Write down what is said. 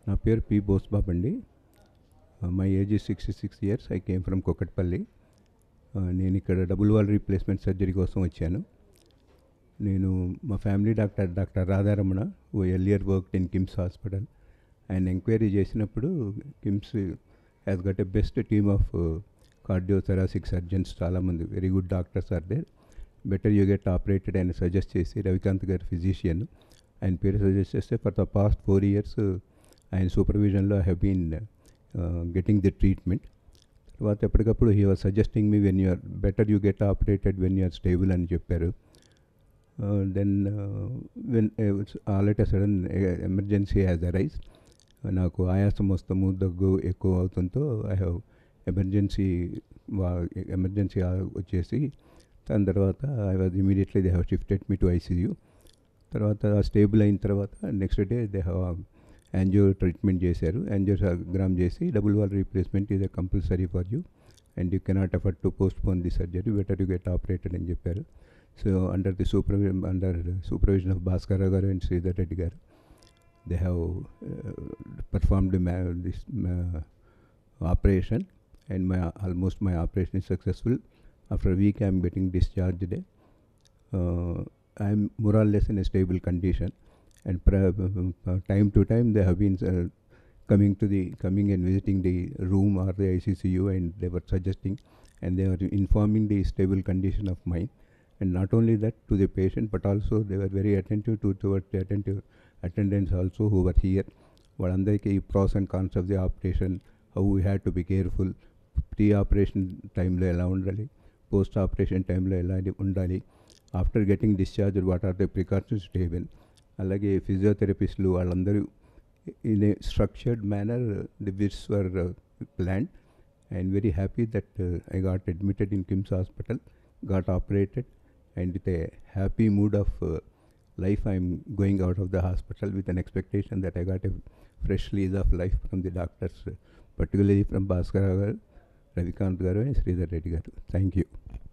నా పేరు పి బోస్బాబ్ అండి my age sixty six years I came from Kukatpally నేను ఇక్కడ డబుల్ వాల్ రీప్లేస్మెంట్ సర్జరీ కోసం వచ్చాను నేను మా family doctor doctor Radharamana who earlier work in KIMS hospital ఆయన ఎంక్వైరీ చేసినప్పుడు KIMS has got a best team of cardiothoracic surgeons చాలామంది very good doctors are there better you get operated ఆయన suggest చేసి రవికాంత్ గారి ఫిజిషియన్ ఆయన పేరు సజెస్ట్ చేస్తే for the past four years ఆయన సూపర్విజన్లో have been getting the treatment తర్వాత ఎప్పటికప్పుడు he was suggesting me when you're better you get operated when you're stable అని చెప్పారు then when all at sudden emergency has arise నాకు ఆయాసం వస్తాము దగ్గు ఎక్కువ అవుతుందో ఐ హ్యావ్ ఎమర్జెన్సీ ఎమర్జెన్సీ వచ్చేసి దాని తర్వాత I was immediately they have shifted me to ICU తర్వాత స్టేబుల్ అయిన తర్వాత next day they have angio treatment చేశారు యాంజియోగ్రామ్ చేసి double valve replacement is a compulsory for you and you cannot afford to postpone the surgery better you get operated అని చెప్పారు so under the సూపర్వి under supervision of Bhaskar garu and Sridhar Reddy garu they have performed this operation and my almost my operation is successful after a week i am getting discharged uh, i am more or less in a stable condition and uh, time to time they have been uh, coming to the coming and visiting the room or the iccu and they were suggesting and they were informing the stable condition of mine and not only that to the patient but also they were very attentive to towards the attentive attendants also who were here వాళ్ళందరికీ pros and cons of the operation how we had to be careful pre operation టైంలో ఎలా ఉండాలి post operation టైంలో ఎలా ఉండాలి after getting discharge what are the precautions table అలాగే ఫిజియోథెరపిస్టులు వాళ్ళందరూ in a structured manner the wits were plan and very happy that I got admitted in KIMS hospital got operated and with a happy mood of life i'm going out of the hospital with an expectation that i got a fresh lease of life from the doctors particularly from bhaskar garu ravikant garu and sridhar reddy garu thank you